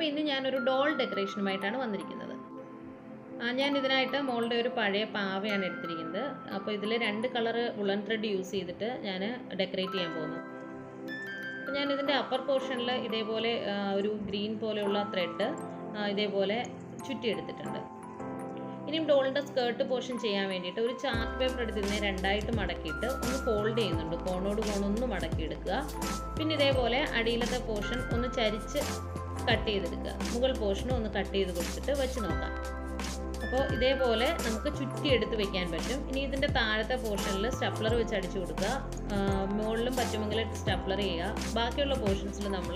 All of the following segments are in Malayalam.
അപ്പോൾ ഇന്ന് ഞാനൊരു ഡോൾ ഡെക്കറേഷനുമായിട്ടാണ് വന്നിരിക്കുന്നത് ആ, ഞാൻ ഇതിനായിട്ട് മോളുടെ ഒരു പഴയ പാവയാണ് എടുത്തിരിക്കുന്നത് അപ്പോൾ ഇതിൽ രണ്ട് കളറ് ഉളൻ ത്രെഡ് യൂസ് ചെയ്തിട്ട് ഞാൻ ഡെക്കറേറ്റ് ചെയ്യാൻ പോകുന്നു അപ്പോൾ ഞാൻ ഇതിൻ്റെ അപ്പർ പോർഷനിൽ ഇതേപോലെ ആ, ഒരു ഗ്രീൻ പോലെയുള്ള ത്രെഡ് ഇതേപോലെ ചുറ്റിയെടുത്തിട്ടുണ്ട് ഇനിയും ഡോളിൻ്റെ സ്കേർട്ട് പോർഷൻ ചെയ്യാൻ വേണ്ടിയിട്ട് ഒരു ചാർട്ട് പേപ്പർ എടുത്ത് ഇതിനെ രണ്ടായിട്ട് മടക്കിയിട്ട് ഒന്ന് ഫോൾഡ് ചെയ്യുന്നുണ്ട് കോണോട് കോണൊന്ന് മടക്കിയെടുക്കുക പിന്നെ ഇതേപോലെ അടിയിലത്തെ പോർഷൻ ഒന്ന് ചരിച്ച് കട്ട് ചെയ്തെടുക്കുക മുകൾ പോർഷനും ഒന്ന് കട്ട് ചെയ്ത് കൊടുത്തിട്ട് വെച്ച് നോക്കാം അപ്പോൾ ഇതേപോലെ നമുക്ക് ചുറ്റി എടുത്ത് വെക്കാൻ പറ്റും ഇനി ഇതിൻ്റെ താഴത്തെ പോർഷനിൽ സ്റ്റപ്ലർ വെച്ച് അടിച്ചു കൊടുക്കുക ആ, മുകളിലും പറ്റുമെങ്കിൽ സ്റ്റപ്ലർ ചെയ്യുക ബാക്കിയുള്ള പോർഷൻസിൽ നമ്മൾ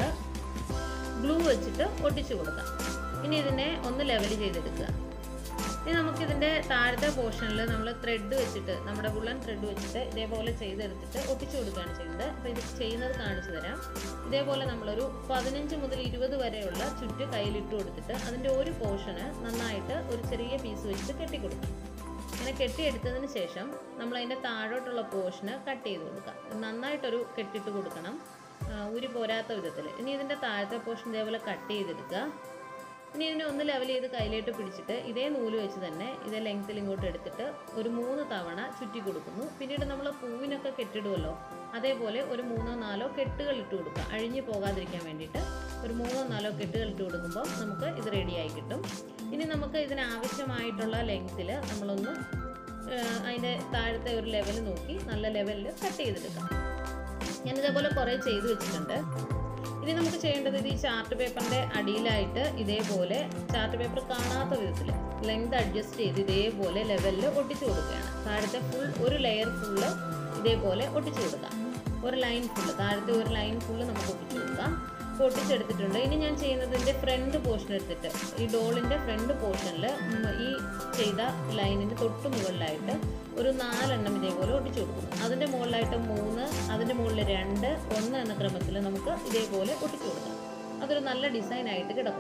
ഗ്ലൂ വെച്ചിട്ട് ഒട്ടിച്ചു കൊടുക്കാം ഇനി ഇതിനെ ഒന്ന് ലെവൽ ചെയ്തെടുക്കുക ഇനി നമുക്കിതിൻ്റെ താഴത്തെ പോർഷനിൽ നമ്മൾ ത്രെഡ് വെച്ചിട്ട് നമ്മുടെ വുളൻ ത്രെഡ് വെച്ചിട്ട് ഇതേപോലെ ചെയ്തെടുത്തിട്ട് ഒട്ടിച്ചു കൊടുക്കുകയാണ് ചെയ്യുന്നത് അപ്പോൾ ഇത് ചെയ്യുന്നത് കാണിച്ചു തരാം ഇതേപോലെ നമ്മളൊരു പതിനഞ്ച് മുതൽ ഇരുപത് വരെയുള്ള ചുറ്റ് കയ്യിലിട്ട് കൊടുത്തിട്ട് അതിൻ്റെ ഒരു പോർഷന് നന്നായിട്ട് ഒരു ചെറിയ പീസ് വെച്ചിട്ട് കെട്ടിക്കൊടുക്കാം ഇങ്ങനെ കെട്ടിയെടുത്തതിന് ശേഷം നമ്മൾ അതിൻ്റെ താഴോട്ടുള്ള പോർഷന് കട്ട് ചെയ്ത് കൊടുക്കാം നന്നായിട്ടൊരു കെട്ടിട്ട് കൊടുക്കണം ആ, ഊരി പോരാത്ത വിധത്തിൽ ഇനി ഇതിൻ്റെ താഴത്തെ പോർഷൻ ഇതേപോലെ കട്ട് ചെയ്തെടുക്കുക ഇനി ഇതിനെ ഒന്ന് ലെവൽ ചെയ്ത് കയ്യിലേക്ക് പിടിച്ചിട്ട് ഇതേ നൂല് വെച്ച് തന്നെ ഇതേ ലെങ്ത്തിൽ ഇങ്ങോട്ട് എടുത്തിട്ട് ഒരു മൂന്ന് തവണ ചുറ്റി കൊടുക്കുന്നു പിന്നീട് നമ്മൾ പൂവിനൊക്കെ കെട്ടിടുമല്ലോ അതേപോലെ ഒരു മൂന്നോ നാലോ കെട്ടുകൾ ഇട്ട് കൊടുക്കുക അഴിഞ്ഞു പോകാതിരിക്കാൻ വേണ്ടിയിട്ട് ഒരു മൂന്നോ നാലോ കെട്ടുകൾ ഇട്ട് കൊടുക്കുമ്പോൾ നമുക്ക് ഇത് റെഡിയായി കിട്ടും ഇനി നമുക്ക് ഇതിന് ആവശ്യമായിട്ടുള്ള ലെങ്ത്തിൽ നമ്മളൊന്ന് ഏഹ്, അതിൻ്റെ താഴത്തെ ഒരു ലെവൽ നോക്കി നല്ല ലെവലിൽ കട്ട് ചെയ്തെടുക്കാം ഞാനിതേപോലെ കുറേ ചെയ്ത് വെച്ചിട്ടുണ്ട് ഇനി നമുക്ക് ചെയ്യേണ്ടത് ഇത് ഈ ചാർട്ട് പേപ്പറിൻ്റെ അടിയിലായിട്ട് ഇതേപോലെ ചാർട്ട് പേപ്പർ കാണാത്ത വിധത്തിൽ ലെങ്ത് അഡ്ജസ്റ്റ് ചെയ്ത് ഇതേപോലെ ലെവലിൽ ഒട്ടിച്ചു കൊടുക്കുകയാണ് താഴത്തെ ഫുൾ ഒരു ലെയർ ഫുള്ള് ഇതേപോലെ ഒട്ടിച്ചു കൊടുക്കാം ഒരു ലൈൻ ഫുള്ള് താഴത്തെ ഒരു ലൈൻ ഫുള്ള് നമുക്ക് ഒട്ടിച്ചു കൊടുക്കാം ഇപ്പോൾ ഒട്ടിച്ചെടുത്തിട്ടുണ്ട് ഇനി ഞാൻ ചെയ്യുന്നത് ഇതിൻ്റെ ഫ്രണ്ട് പോർഷൻ എടുത്തിട്ട് ഈ ഡോളിൻ്റെ ഫ്രണ്ട് പോർഷനിൽ ഈ ചെയ്ത ലൈനിൻ്റെ തൊട്ട് മുകളിലായിട്ട് ഒരു നാലെണ്ണം ഇതേപോലെ ഒട്ടിച്ചു കൊടുക്കുന്നു അതിൻ്റെ മുകളിലായിട്ട് മൂന്ന് അതിൻ്റെ മുകളിൽ രണ്ട് ഒന്ന് എന്ന ക്രമത്തിൽ നമുക്ക് ഇതേപോലെ ഒട്ടിച്ചു കൊടുക്കാം അതൊരു നല്ല ഡിസൈൻ ആയിട്ട് കിടക്കും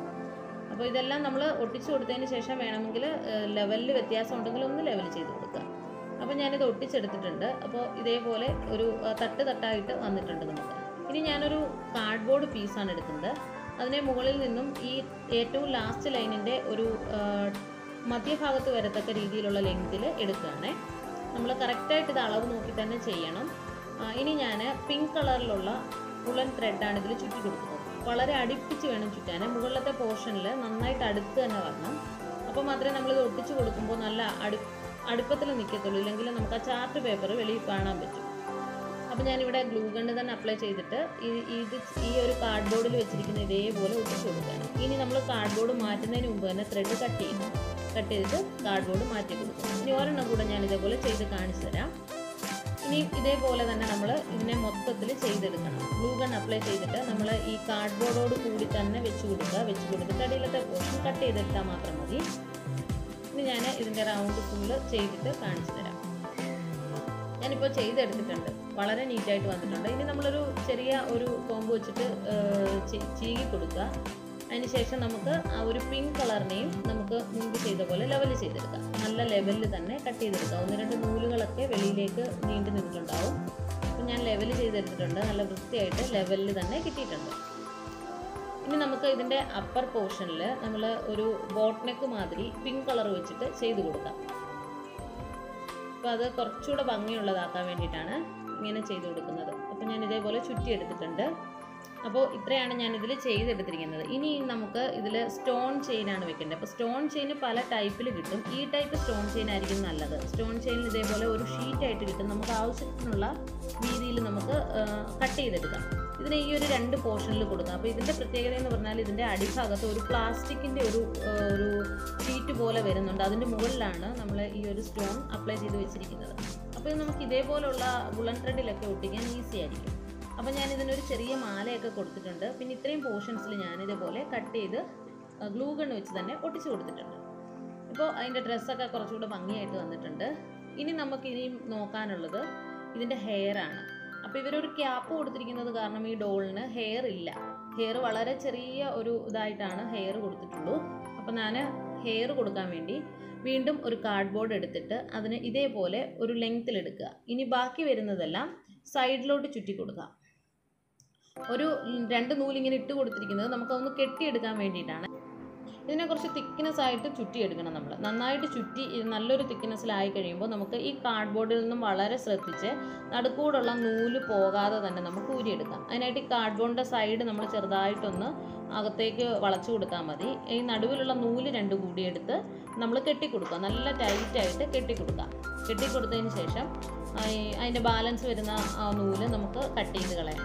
അപ്പോൾ ഇതെല്ലാം നമ്മൾ ഒട്ടിച്ചു കൊടുത്തതിന് ശേഷം വേണമെങ്കിൽ ലെവലിൽ വ്യത്യാസം ഉണ്ടെങ്കിൽ ഒന്ന് ലെവൽ ചെയ്ത് കൊടുക്കുക അപ്പോൾ ഞാനിത് ഒട്ടിച്ചെടുത്തിട്ടുണ്ട് അപ്പോൾ ഇതേപോലെ ഒരു ആ, തട്ട് തട്ടായിട്ട് വന്നിട്ടുണ്ട് നമുക്ക് ഇനി ഞാനൊരു കാർഡ്ബോർഡ് പീസാണ് എടുക്കുന്നത് അതിനെ മുകളിൽ നിന്നും ഈ ഏറ്റവും ലാസ്റ്റ് ലൈനിൻ്റെ ഒരു ആ, മധ്യഭാഗത്ത് വരത്തക്ക രീതിയിലുള്ള ലെങ്തിൽ എടുക്കുകയാണേ നമ്മൾ കറക്റ്റായിട്ട് ഇത് അളവ് നോക്കി തന്നെ ചെയ്യണം ആ, ഇനി ഞാൻ പിങ്ക് കളറിലുള്ള ഉളൻ ത്രെഡാണ് ഇതിൽ ചുറ്റി കൊടുക്കുന്നത് വളരെ അടുപ്പിച്ച് വേണം ചുറ്റാൻ മുകളിലത്തെ പോർഷനിൽ നന്നായിട്ട് അടുത്ത് തന്നെ വരണം അപ്പോൾ മാത്രമേ നമ്മളിത് ഒട്ടിച്ച് കൊടുക്കുമ്പോൾ നല്ല അടു അടുപ്പത്തിൽ നിൽക്കത്തുള്ളൂ ഇല്ലെങ്കിൽ നമുക്ക് ആ ചാർട്ട് പേപ്പർ വെളിയിൽ കാണാൻ പറ്റും അപ്പോൾ ഞാനിവിടെ ഗ്ലൂ ഗണ്ണ് തന്നെ അപ്ലൈ ചെയ്തിട്ട് ഈ ഇത് ഈ ഒരു കാർഡ്ബോർഡിൽ വെച്ചിരിക്കുന്ന ഇതേപോലെ ഒട്ടിച്ചു കൊടുക്കുകയാണ് ഇനി നമ്മൾ കാർഡ്ബോർഡ് മാറ്റുന്നതിന് മുമ്പ് തന്നെ ത്രെഡ് കട്ട് ചെയ്യും കട്ട് ചെയ്തിട്ട് കാർഡ്ബോർഡ് മാറ്റി കൊടുക്കും ഇനി ഒരെണ്ണം കൂടെ ഞാൻ ഇതേപോലെ ചെയ്ത് കാണിച്ചു തരാം ഇനി ഇതേപോലെ തന്നെ നമ്മൾ ഇതിനെ മൊത്തത്തിൽ ചെയ്തെടുക്കണം ഗ്ലൂ ഗൺ അപ്ലൈ ചെയ്തിട്ട് നമ്മൾ ഈ കാർഡ്ബോർഡോട് കൂടി തന്നെ വെച്ച് കൊടുക്കുക വെച്ച് കൊടുത്തിട്ട് അടിയിലത്തെ പോർഷൻ കട്ട് ചെയ്തെടുത്താൽ മാത്രം മതി ഇനി ഞാൻ ഇതിൻ്റെ റൗണ്ട് ഫുള്ള് ചെയ്തിട്ട് കാണിച്ചു തരാം ഞാനിപ്പോൾ ചെയ്തെടുത്തിട്ടുണ്ട് വളരെ നീറ്റായിട്ട് വന്നിട്ടുണ്ട് ഇനി നമ്മളൊരു ചെറിയ ഒരു കോമ്പ് വെച്ചിട്ട് ഏഹ്, ചീ- ചീകി കൊടുക്കുക അതിനുശേഷം നമുക്ക് ആ ഒരു പിങ്ക് കളറിനെയും നമുക്ക് മുമ്പ് ചെയ്ത പോലെ ലെവൽ ചെയ്തെടുക്കാം നല്ല ലെവലിൽ തന്നെ കട്ട് ചെയ്തെടുക്കാം ഒന്ന് രണ്ട് നൂലുകളൊക്കെ വെളിയിലേക്ക് നീണ്ടു നിന്നിട്ടുണ്ടാവും അപ്പം ഞാൻ ലെവൽ ചെയ്തെടുത്തിട്ടുണ്ട് നല്ല വൃത്തിയായിട്ട് ലെവലിൽ തന്നെ കിട്ടിയിട്ടുണ്ട് ഇനി നമുക്ക് ഇതിൻ്റെ അപ്പർ പോർഷനിൽ നമ്മൾ ഒരു ബോട്ട് നെക്ക് മാതിരി പിങ്ക് കളർ വെച്ചിട്ട് ചെയ്ത് കൊടുക്കാം അപ്പോൾ അത് കുറച്ചുകൂടെ ഭംഗിയുള്ളതാക്കാൻ വേണ്ടിയിട്ടാണ് ഇങ്ങനെ ചെയ്ത് കൊടുക്കുന്നത് അപ്പോൾ ഞാൻ ഇതേപോലെ ചുറ്റി എടുത്തിട്ടുണ്ട് അപ്പോൾ ഇത്രയാണ് ഞാൻ ഇതിൽ ചെയ്തെടുത്തിരിക്കുന്നത് ഇനി നമുക്ക് ഇതിൽ സ്റ്റോൺ ചെയിനാണ് വെക്കേണ്ടത് അപ്പോൾ സ്റ്റോൺ ചെയിൻ പല ടൈപ്പിൽ കിട്ടും ഈ ടൈപ്പ് സ്റ്റോൺ ചെയിൻ ആയിരിക്കും നല്ലത് സ്റ്റോൺ ചെയിനിൽ ഇതേപോലെ ഒരു ഷീറ്റായിട്ട് കിട്ടും നമുക്ക് ആവശ്യത്തിനുള്ള രീതിയിൽ നമുക്ക് കട്ട് ചെയ്തെടുക്കാം ഇതിന് ഈ ഒരു രണ്ട് പോർഷനിൽ കൊടുക്കാം അപ്പോൾ ഇതിൻ്റെ പ്രത്യേകത എന്ന് പറഞ്ഞാൽ ഇതിൻ്റെ അടിഭാഗത്ത് ഒരു പ്ലാസ്റ്റിക്കിൻ്റെ ഒരു ആ, ഒരു ഷീറ്റ് പോലെ വരുന്നുണ്ട് അതിൻ്റെ മുകളിലാണ് നമ്മൾ ഈ ഒരു സ്റ്റോൺ അപ്ലൈ ചെയ്ത് വെച്ചിരിക്കുന്നത് അപ്പോൾ ഇത് നമുക്ക് ഇതേപോലുള്ള വുളൻ ത്രെഡിലൊക്കെ ഒട്ടിക്കാൻ ഈസി ആയിരിക്കും അപ്പോൾ ഞാൻ ഇതിനൊരു ചെറിയ മാലയൊക്കെ കൊടുത്തിട്ടുണ്ട് പിന്നെ ഇത്രയും പോർഷൻസിൽ ഞാനിതേപോലെ കട്ട് ചെയ്ത് ഗ്ലൂ ഗൺ വെച്ച് തന്നെ ഒട്ടിച്ചു കൊടുത്തിട്ടുണ്ട് ഇപ്പോൾ അതിൻ്റെ ഡ്രസ്സൊക്കെ കുറച്ചുകൂടെ ഭംഗിയായിട്ട് വന്നിട്ടുണ്ട് ഇനി നമുക്ക് ഇനിയും നോക്കാനുള്ളത് ഇതിൻ്റെ ഹെയർ ആണ് അപ്പോൾ ഇവരൊരു ക്യാപ്പ് കൊടുത്തിരിക്കുന്നത് കാരണം ഈ ഡോളിന് ഹെയർ ഇല്ല ഹെയർ വളരെ ചെറിയ ഒരു ഇതായിട്ടാണ് ഹെയർ കൊടുത്തിട്ടുള്ളൂ അപ്പോൾ ഞാൻ ഹെയർ കൊടുക്കാൻ വേണ്ടി വീണ്ടും ഒരു കാർഡ്ബോർഡ് എടുത്തിട്ട് അതിന് ഇതേപോലെ ഒരു ലെങ്ത്തിൽ എടുക്കുക ഇനി ബാക്കി വരുന്നതെല്ലാം സൈഡിലോട്ട് ചുറ്റി കൊടുക്കുക ഒരു രണ്ട് നൂലിങ്ങനെ ഇട്ട് കൊടുത്തിരിക്കുന്നത് നമുക്കൊന്ന് കെട്ടിയെടുക്കാൻ വേണ്ടിയിട്ടാണ് ഇതിനെ കുറച്ച് തിക്നെസ് ആയിട്ട് ചുറ്റിയെടുക്കണം നമ്മൾ നന്നായിട്ട് ചുറ്റി ഇത് നല്ലൊരു തിക്നെസ്സിലായി കഴിയുമ്പോൾ നമുക്ക് ഈ കാർഡ്ബോർഡിൽ നിന്നും വളരെ ശ്രദ്ധിച്ച് നടുക്കൂടുള്ള നൂല് പോകാതെ തന്നെ നമുക്ക് ഊരിയെടുക്കാം അതിനായിട്ട് ഈ കാർഡ്ബോർഡിൻ്റെ സൈഡ് നമ്മൾ ചെറുതായിട്ടൊന്ന് അകത്തേക്ക് വളച്ചു കൊടുത്താൽ മതി ഈ നടുവിലുള്ള നൂല് രണ്ടും കൂടി എടുത്ത് നമ്മൾ കെട്ടിക്കൊടുക്കുക നല്ല ടൈറ്റായിട്ട് കെട്ടിക്കൊടുക്കുക കെട്ടിക്കൊടുത്തതിന് ശേഷം ആ, ഈ അതിൻ്റെ ബാലൻസ് വരുന്ന ആ നൂല് നമുക്ക് കട്ട് ചെയ്ത് കളയാം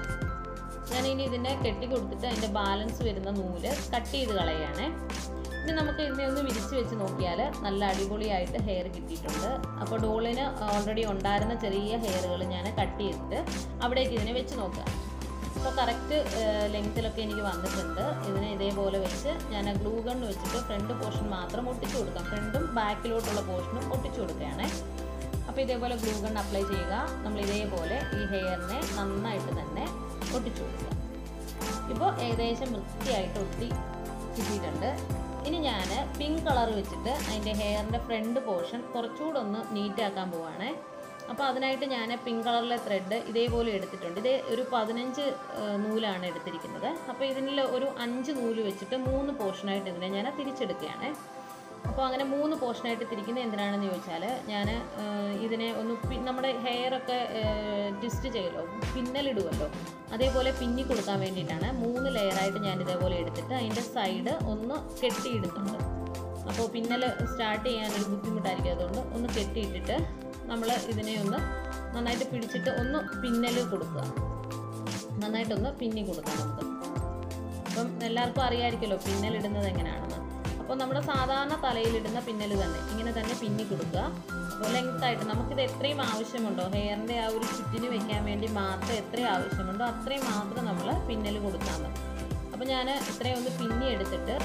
ഞാനിനി ഇതിനെ കെട്ടി കൊടുത്തിട്ട് അതിൻ്റെ ബാലൻസ് വരുന്ന നൂല് കട്ട് ചെയ്ത് കളയുകയാണേ ഇനി നമുക്ക് ഇതിനെ ഒന്ന് വിരിച്ച് വെച്ച് നോക്കിയാൽ നല്ല അടിപൊളിയായിട്ട് ഹെയർ കിട്ടിയിട്ടുണ്ട് അപ്പോൾ ഡോളിന് ഓൾറെഡി ഉണ്ടായിരുന്ന ചെറിയ ഹെയറുകൾ ഞാൻ കട്ട് ചെയ്തിട്ട് അവിടേക്ക് ഇതിനെ വെച്ച് നോക്കുക അപ്പോൾ കറക്റ്റ് ലെങ്ത്തിലൊക്കെ എനിക്ക് വന്നിട്ടുണ്ട് ഇതിനെ ഇതേപോലെ വെച്ച് ഞാൻ ഗ്ലൂ ഗൺ വെച്ചിട്ട് ഫ്രണ്ട് പോർഷൻ മാത്രം ഒട്ടിച്ചു കൊടുക്കാം ഫ്രണ്ടും ബാക്കിലോട്ടുള്ള പോർഷനും ഒട്ടിച്ചു കൊടുക്കുകയാണേ അപ്പോൾ ഇതേപോലെ ഗ്ലൂ ഗൺ അപ്ലൈ ചെയ്യുക നമ്മൾ ഇതേപോലെ ഈ ഹെയറിനെ നന്നായിട്ട് തന്നെ ഒട്ടിച്ചു കൊടുക്കുക ഇപ്പോൾ ഏകദേശം വൃത്തിയായിട്ട് ഒട്ടി കിട്ടിയിട്ടുണ്ട് ഇനി ഞാൻ പിങ്ക് കളർ വെച്ചിട്ട് അതിൻ്റെ ഹെയറിൻ്റെ ഫ്രണ്ട് പോർഷൻ കുറച്ചുകൂടെ ഒന്ന് നീറ്റാക്കാൻ പോവാണ് അപ്പോൾ അതിനായിട്ട് ഞാൻ പിങ്ക് കളറിലെ ത്രെഡ് ഇതേപോലെ എടുത്തിട്ടുണ്ട് ഇത് ഒരു പതിനഞ്ച് ഏഹ്, നൂലാണ് എടുത്തിരിക്കുന്നത് അപ്പോൾ ഇതിൽ ഒരു അഞ്ച് നൂല് വെച്ചിട്ട് മൂന്ന് പോർഷനായിട്ട് ഇതിനെ ഞാൻ തിരിച്ചെടുക്കുകയാണ് അപ്പോൾ അങ്ങനെ മൂന്ന് പോർഷനായിട്ട് തിരിക്കുന്നത് എന്തിനാണെന്ന് ചോദിച്ചാൽ ഞാൻ ഇതിനെ ഒന്ന് പി- നമ്മുടെ ഹെയറൊക്കെ ട്വിസ്റ്റ് ചെയ്യുമല്ലോ പിന്നലിടുമല്ലോ അതേപോലെ പിന്നി കൊടുക്കാൻ വേണ്ടിയിട്ടാണ് മൂന്ന് ലെയറായിട്ട് ഞാൻ ഇതേപോലെ എടുത്തിട്ട് അതിൻ്റെ സൈഡ് ഒന്ന് കെട്ടിയിടുന്നുണ്ട് അപ്പോൾ പിന്നൽ സ്റ്റാർട്ട് ചെയ്യാനൊരു ബുദ്ധിമുട്ടായിരിക്കും അതുകൊണ്ട് ഒന്ന് കെട്ടിയിട്ടിട്ട് നമ്മൾ ഇതിനെ ഒന്ന് നന്നായിട്ട് പിടിച്ചിട്ട് ഒന്ന് പിന്നൽ കൊടുക്കുക നന്നായിട്ടൊന്ന് പിന്നി കൊടുക്കാം നമുക്ക് അപ്പം എല്ലാവർക്കും അറിയാമായിരിക്കുമല്ലോ പിന്നലിടുന്നത് എങ്ങനെയാണെന്ന് അപ്പോൾ നമ്മുടെ സാധാരണ തലയിലിടുന്ന പിന്നൽ തന്നെ ഇങ്ങനെ തന്നെ പിന്നി കൊടുക്കുക അപ്പോൾ ലെങ്ത് ആയിട്ട് നമുക്കിത് എത്രയും ആവശ്യമുണ്ടോ ഹെയറിൻ്റെ ആ ഒരു ചുറ്റിന് വെക്കാൻ വേണ്ടി മാത്രം എത്രയും ആവശ്യമുണ്ടോ അത്രയും മാത്രം നമ്മൾ പിന്നൽ കൊടുത്താൽ മതി അപ്പോൾ ഞാൻ ഇത്രയും ഒന്ന് പിന്നി എടുത്തിട്ട്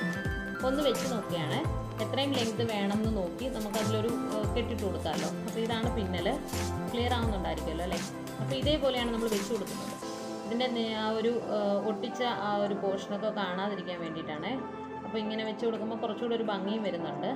ഒന്ന് വെച്ച് നോക്കുകയാണ് എത്രയും ലെങ്ത് വേണമെന്ന് നോക്കി നമുക്കതിലൊരു ഏഹ്, കെട്ടിട്ട് കൊടുക്കാമല്ലോ അപ്പോൾ ഇതാണ് പിന്നൽ ക്ലിയർ ആവുന്നുണ്ടായിരിക്കുമല്ലോ അല്ലേ അപ്പോൾ ഇതേപോലെയാണ് നമ്മൾ വെച്ച് കൊടുക്കുന്നത് ഇതിൻ്റെ നേ- ആ ഒരു ഏഹ്, ഒട്ടിച്ച ആ ഒരു പോർഷനൊക്കെ കാണാതിരിക്കാൻ വേണ്ടിയിട്ടാണ് അപ്പോൾ ഇങ്ങനെ വെച്ച് കൊടുക്കുമ്പോൾ കുറച്ചുകൂടി ഒരു ഭംഗിയും വരുന്നുണ്ട്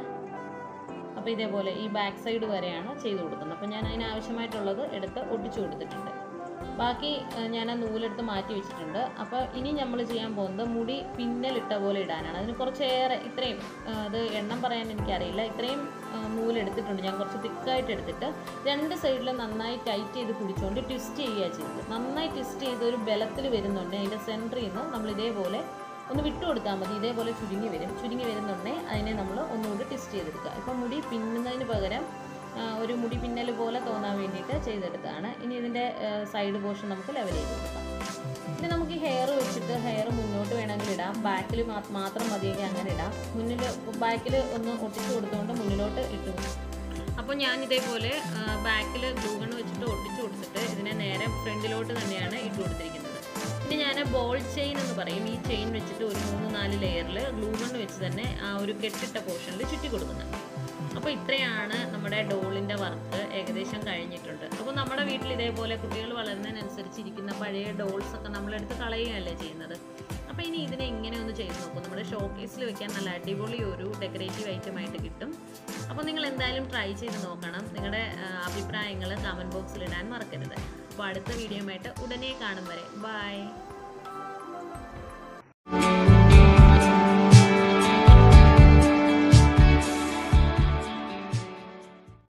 അപ്പോൾ ഇതേപോലെ ഈ ബാക്ക് സൈഡ് വരെയാണ് ചെയ്ത് കൊടുക്കുന്നത് അപ്പോൾ ഞാൻ അതിന് ആവശ്യമായിട്ടുള്ളത് എടുത്ത് ഒട്ടിച്ചു കൊടുത്തിട്ടുണ്ട് ബാക്കി ഏഹ്, ഞാൻ ആ നൂലെടുത്ത് മാറ്റി വെച്ചിട്ടുണ്ട് അപ്പോൾ ഇനി നമ്മൾ ചെയ്യാൻ പോകുന്നത് മുടി പിന്നലിട്ട പോലെ ഇടാനാണ് അതിന് കുറച്ചേറെ ഇത്രയും ഏഹ്, അത് എണ്ണം പറയാൻ എനിക്കറിയില്ല ഇത്രയും ഏഹ്, നൂലെടുത്തിട്ടുണ്ട് ഞാൻ കുറച്ച് തിക്കായിട്ട് എടുത്തിട്ട് രണ്ട് സൈഡിലും നന്നായി ടൈറ്റ് ചെയ്ത് പിടിച്ചുകൊണ്ട് ട്വിസ്റ്റ് ചെയ്യുക ചെയ്തത് നന്നായി ട്വിസ്റ്റ് ചെയ്ത് ഒരു ബലത്തിൽ വരുന്നുണ്ട് അതിൻ്റെ സെൻറ്ററിൽ നിന്ന് നമ്മൾ ഇതേപോലെ ഒന്ന് വിട്ടു കൊടുത്താൽ മതി ഇതേപോലെ ചുരുങ്ങി വരും ചുരുങ്ങി വരുന്നുണ്ടെങ്കിൽ അതിനെ നമ്മൾ ഒന്നുകൂടി ട്വിസ്റ്റ് ചെയ്തെടുക്കുക ഇപ്പം മുടി പിന്നുന്നതിന് പകരം ആ, ഒരു മുടി പിന്നൽ പോലെ തോന്നാൻ വേണ്ടിയിട്ട് ചെയ്തെടുത്തതാണ് ഇനി ഇതിൻ്റെ സൈഡ് പോർഷൻ നമുക്ക് ലെവൽ ചെയ്ത് കൊടുക്കാം ഇനി നമുക്ക് ഈ ഹെയർ വെച്ചിട്ട് ഹെയർ മുന്നോട്ട് വേണമെങ്കിൽ ഇടാം ബാക്കിൽ മാത്രം മതിയെങ്കിൽ അങ്ങനെ ഇടാം മുന്നിൽ ബാക്കിൽ ഒന്ന് ഒട്ടിച്ച് കൊടുത്തുകൊണ്ട് മുന്നിലോട്ട് ഇട്ടു അപ്പോൾ ഞാൻ ഇതേപോലെ ബാക്കിൽ ഗ്ലൂഗൺ വെച്ചിട്ട് ഒട്ടിച്ച് കൊടുത്തിട്ട് ഇതിനെ നേരെ ഫ്രണ്ടിലോട്ട് തന്നെയാണ് ഇട്ട് കൊടുത്തിരിക്കുന്നത് ഇനി ഞാൻ ബോൾ ചെയിൻ എന്ന് പറയും ഈ ചെയിൻ വെച്ചിട്ട് ഒരു മൂന്ന് നാല് ലെയറിൽ ഗ്ലൂഗൺ വെച്ച് തന്നെ ആ ഒരു കെട്ടിട്ട പോർഷനിൽ ചുറ്റി കൊടുക്കുന്നുണ്ട് അപ്പോൾ ഇത്രയാണ് നമ്മുടെ ഡോളിൻ്റെ വർക്ക് ഏകദേശം കഴിഞ്ഞിട്ടുണ്ട് അപ്പോൾ നമ്മുടെ വീട്ടിൽ ഇതേപോലെ കുട്ടികൾ വളരുന്നതിനനുസരിച്ച് ഇരിക്കുന്ന പഴയ ഡോൾസ് ഒക്കെ നമ്മളെടുത്ത് കളയുകയല്ലേ ചെയ്യുന്നത് അപ്പോൾ ഇനി ഇതിനെ ഇങ്ങനെ ഒന്ന് ചെയ്ത് നോക്കും നമ്മുടെ ഷോക്കേസിൽ വെക്കാൻ നല്ല അടിപൊളി ഒരു ഡെക്കറേറ്റീവ് ഐറ്റം ആയിട്ട് കിട്ടും അപ്പോൾ നിങ്ങൾ എന്തായാലും ട്രൈ ചെയ്ത് നോക്കണം നിങ്ങളുടെ അഭിപ്രായങ്ങൾ കമൻറ്റ് ബോക്സിൽ ഇടാൻ മറക്കരുത് അപ്പോൾ അടുത്ത വീഡിയോയുമായിട്ട് ഉടനെ കാണും വരെ ബൈ